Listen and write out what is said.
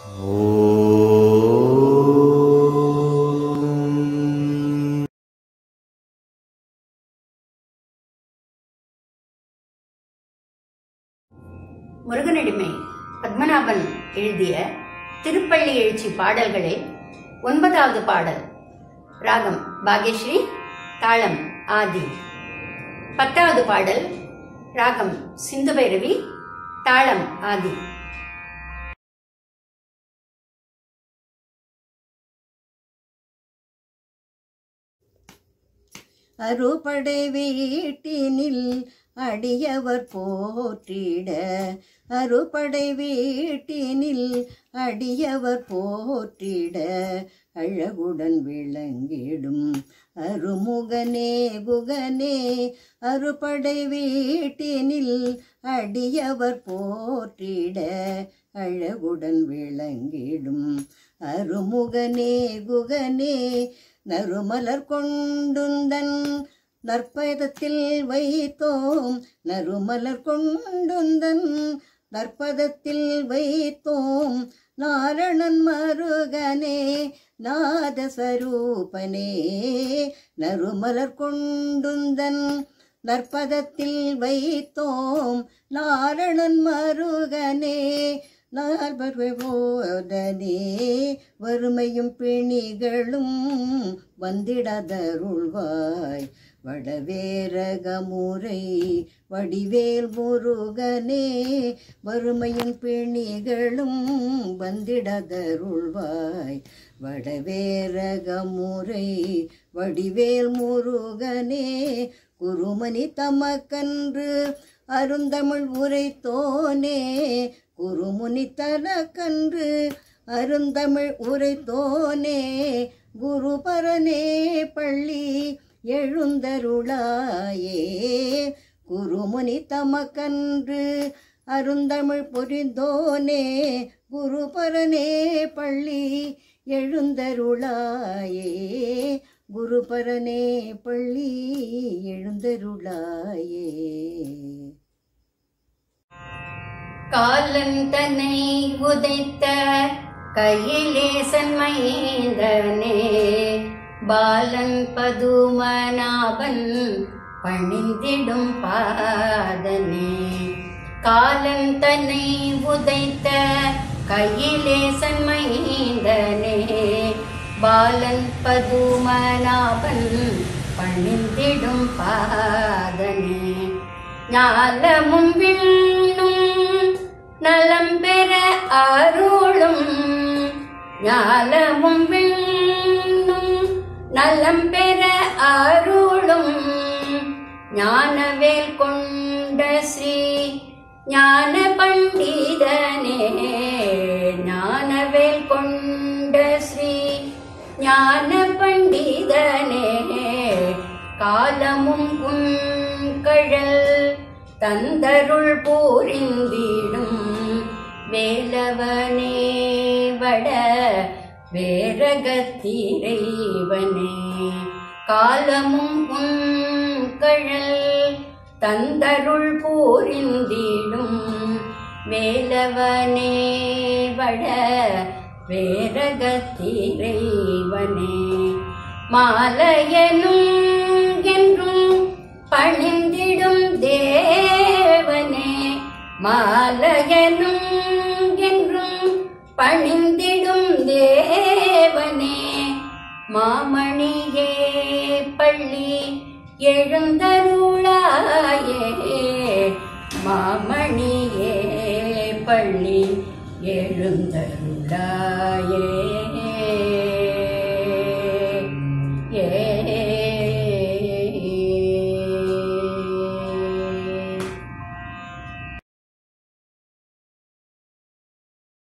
முருகனடிமை பத்மநாபன் எழுதிய திருப்பள்ளி எழுச்சி பாடல்களில் ஒன்பதாவது பாடல் ராகம் பாகேஸ்ரீ தாளம் ஆதி பத்தாவது பாடல் ராகம் சிந்து பைரவி தாளம் ஆதி அறுபடை வீட்டினில் அடியவர் போற்றிட அறுபடை வீட்டினில் அடியவர் போற்றிட அழகுடன் விளங்கிடும் அருமுகனே குகனே அறுபடை வீட்டினில் அடியவர் போற்றிட அழகுடன் விளங்கிடும் அருமுகனே குகனே நறுமலர் கொண்டுந்தன் நற்பதத்தில் வைத்தோம் நறுமலர் கொண்டுந்தன் நற்பதத்தில் வைத்தோம் நாரணன் மருகனே நாதஸ்வரூபனே நறுமலர் கொண்டுந்தன் நற்பதத்தில் வைத்தோம் நாரணன் மருகனே போதனே வறுமையும் பிணிகளும் வந்திடதருள்வாய் வடவேரகமுறை வடிவேல் முருகனே வறுமையும் பிணிகளும் வந்திடதருள்வாய் வடவேரகமுறை வடிவேல் முருகனே குருமணி தமக்கன்று அருந்தமிழ் உரைத்தோனே குருமுனி தனக்கன்று அருந்தமிழ் உரைத்தோனே குருபரனே பள்ளி எழுந்தருளாயே குருமுனி தமக்கன்று அருந்தமிழ் புரிந்தோனே குருபரனே பள்ளி எழுந்தருளாயே குருபரனே பள்ளி எழுந்தருளாயே காலன் தன்னை உதைத்த கையிலேசன் மைந்தனே பாலன் பதுமநாபன் பணிந்திடும் பாதனே காலன் தன்னை உதைத்த கையிலேசன் மைந்தனே பாலன் பதுமநாபன் பணிந்திடும் பாதனே ஞாலமும் விண்ணும் நலம் பெற அருளும் ஞாலமும் விண்ணும் நலம் பெற அருளும் ஞானவேல் கொண்ட ஸ்ரீ ஞான பண்டிதனே ஞானவேல் கொண்ட ஸ்ரீ ஞான பண்டிதனே காலமும் உங்கழல் தந்தருள் பூரிந்திடும் வேலவனே வட வேரகத்திரைவனே காலமும் உங்கழல் தந்தருள் பூரிந்திடும் வேலவனே வட வேரகத்திரைவனே மாலையனும் என்றும் பணிந்திடும் தேவனே மாலையனும் என்றும் பணிந்திடும் தேவனே மாமணியே பள்ளி எழுந்தருளாயே மாமணியே பள்ளி எழுந்தருளாயே